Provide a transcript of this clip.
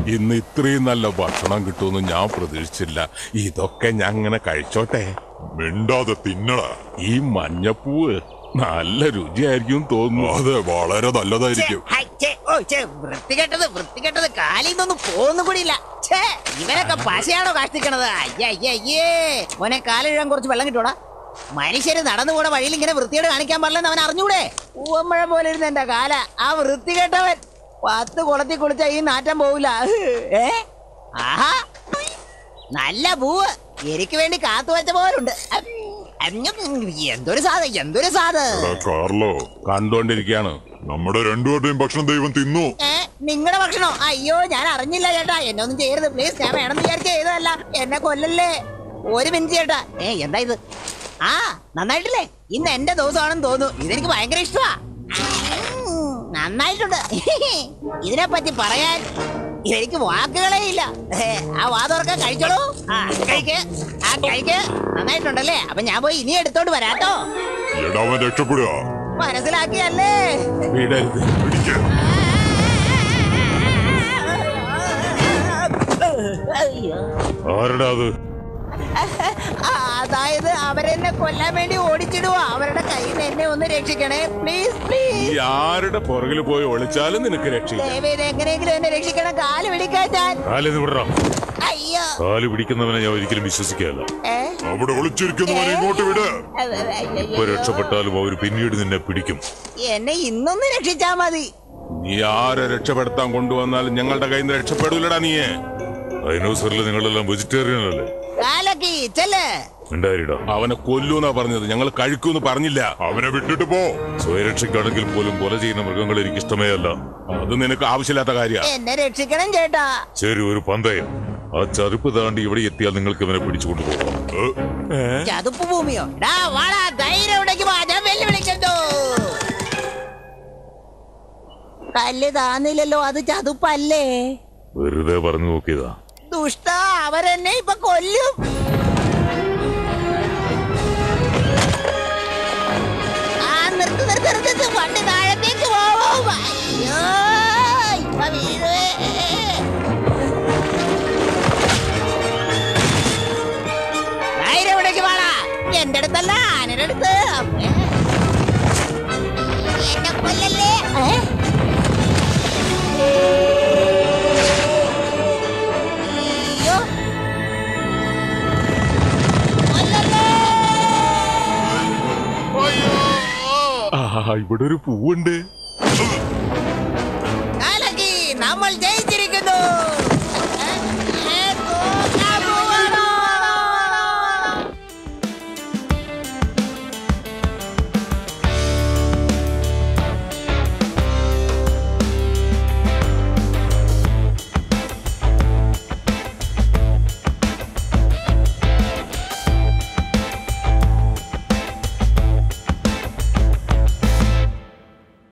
ഇന്ന് ഇത്രയും നല്ല ഭക്ഷണം കിട്ടുമെന്ന് ഞാൻ പ്രതീക്ഷിച്ചില്ല ഇതൊക്കെ ഞാൻ അങ്ങനെ കഴിച്ചോട്ടെ മിണ്ടാതെ തിന്നടാ ഈ മഞ്ഞപ്പൂവ് നല്ല രുചിയായിരിക്കും തോന്നുന്നു അതെ വളരെ നല്ലതായിരിക്കും ഹൈ, ഛെ, ഓ, ഛെ, വൃത്തികെട്ടത് വൃത്തികെട്ടത് കാലിൽ നിന്നൊന്നും പോകുന്നു കൂടിയില്ല ഛേ ഇവനൊക്കെ പശയാണോ കാഷ്ടിക്കണത് അയ്യേ അയ്യേ അയ്യേ മോനെ കാലിഴാൻ കുറച്ച് വെള്ളം കിട്ടൂടാ മനുഷ്യര് നടന്നു പോണ വഴിയിൽ ഇങ്ങനെ വൃത്തിയോട് കാണിക്കാൻ പാടില്ലെന്ന് അവൻ അറിഞ്ഞൂടെ പൂവമ്പഴ പോലെ ഇരുന്ന എന്റെ കാല ആ വൃത്തികെട്ടവൻ പത്ത് കുളത്തിൽ കുളിച്ച ഈ നാറ്റം പോവില്ല ഏ ആഹാ നല്ല പൂവ് എനിക്ക് വേണ്ടി കാത്തു വെച്ച പോലുണ്ട് അം, അഞ്ഞും, എന്തൊരു സാധ എന്തൊരു സാധ എടാ, കാർലോ കണ്ടോണ്ടിരിക്കാണ് നമ്മുടെ രണ്ടുപേരുടെയും ഭക്ഷണം ദൈവം തിന്നു ഏ നിങ്ങളുടെ ഭക്ഷണോ അയ്യോ ഞാൻ അറിഞ്ഞില്ല ചേട്ടാ എന്നെ ഒന്നും ചെയ്യരുത് പ്ലീസ് ഞാൻ വേണമെന്ന് വിചാരിച്ച ചെയ്തതല്ല എന്നെ കൊല്ലല്ലേ ഒരു മിനിറ്റ് ചേട്ടാ ഏ എന്താ ഇത് ആ നന്നായിട്ടില്ലേ ഇന്ന് എന്റെ ദിവസമാണെന്ന് തോന്നുന്നു ഇതെനിക്ക് ഭയങ്കര ഇഷ്ടമാ ഉം, നന്നായിട്ടുണ്ട് ഇതിനെ പറ്റി പറയാൻ എനിക്ക് വാക്കുകളേ ഇല്ല ഏ, ആ വാ തുറക്കാൻ കഴിച്ചോളൂ ആ കഴിക്ക് ആ കഴിക്ക് നന്നായിട്ടുണ്ടല്ലേ അപ്പൊ ഞാൻ പോയി ഇനി എടുത്തോണ്ട് വരാട്ടോ എടാ അവൻ രക്ഷപ്പെടുക മനസ്സിലാക്കിയല്ലേ വിടരുത് പിടിക്ക്. അയ്യോ ആരുടെ അത് ആ, അതായത് അവരെന്നെ കൊല്ലാൻ വേണ്ടി ഓടിച്ചിടുക അവരുടെ കയ്യിൽ നിന്ന് എന്നെ ഒന്ന് രക്ഷിക്കണേ പ്ലീസ് ഈ പ്ലീസ് ആരുടെ പുറകിൽ പോയി ഒളിച്ചാലും നിനക്ക് രക്ഷയില്ല ദയവേത് എങ്ങനെയെങ്കിലും എന്നെ രക്ഷിക്കണം കാല് പിടിക്കാൻ ഞാൻ കാലിന്ന് വിടറാം അയ്യോ കാല് പിടിക്കുന്നവനെ ഞാൻ ഒരിക്കലും വിശ്വസിക്കാല്ല ഏ? അവിടെ ഒളിച്ചിരിക്കുന്നവനെ ഇങ്ങോട്ട് വിട് അത് അത് അയ്യോ, ഇപ്പൊ രക്ഷപ്പെട്ടാലും അവർ പിന്നീട് നിന്നെ പിടിക്കും എന്നെ ഇന്നൊന്ന് രക്ഷിച്ചാ മതി നീ ആരെ രക്ഷപ്പെടുത്താൻ കൊണ്ടുവന്നാലും ഞങ്ങളുടെ കയ്യിൽ നിന്ന് രക്ഷപ്പെടൂലടാ നീയെ ഡൈനോസറിൽ നിങ്ങളെല്ലാം വെജിറ്റേറിയൻ അല്ലേ കാലക്കി ചെല്ല് ഉണ്ടായിരിടാ അവനെ കൊല്ലൂന്നാ പറഞ്ഞത് ഞങ്ങൾ കഴിക്കൂന്ന് പറഞ്ഞില്ല അവനെ വിട്ടിട്ട് പോ സ്വയരക്ഷയ്ക്കാണെങ്കിൽ പോലും കൊല ചെയ്യുന്ന മൃഗങ്ങൾ എനിക്ക് ഇഷ്ടമേ അല്ല അത് നിനക്ക് ആവശ്യമില്ലാത്ത കാര്യ എന്നെ രക്ഷിക്കണം ചേട്ടാ ശരി ഒരു പന്തയം ആ ചതുപ്പ് താണ്ടി ഇവിടെ എത്തിയാൽ നിങ്ങൾക്ക് ഇവനെ പിടിച്ചുകൊണ്ടു പോകാം ഏ? ചതുപ്പ് ഭൂമിയോ ഡാ വാടാ ധൈര്യം ഉണ്ടെങ്കിൽ വാ ഞാൻ വെല്ലുവിളിക്കുന്നു കല്ല് താന്നില്ലല്ലോ അത് ചതുപ്പല്ലേ വെറുതെ പറഞ്ഞു നോക്കിയതാ ദുഷ്ട അവരെന്നെ ഇപ്പൊ കൊല്ലും ആ നിർത്ത് നിർത്ത് നിർത്ത് നിർത്ത്. വണ്ടി താഴത്തേക്ക് പോവും അയ്യോ ഇപ്പൊ വീഴുവേ ധൈര്യം ഉണ്ടെങ്കിൽ വാടാ എന്റെ അടുത്തല്ല ആനയുടെ അടുത്ത് അമ്മേ. എന്നെ കൊല്ലല്ലേ ഏ? അയ്യോ കൊല്ലല്ലേ ആ ഇവിടെ ഒരു പൂവുണ്ട് കാലക്കി നമ്മൾ ജയിച്ചു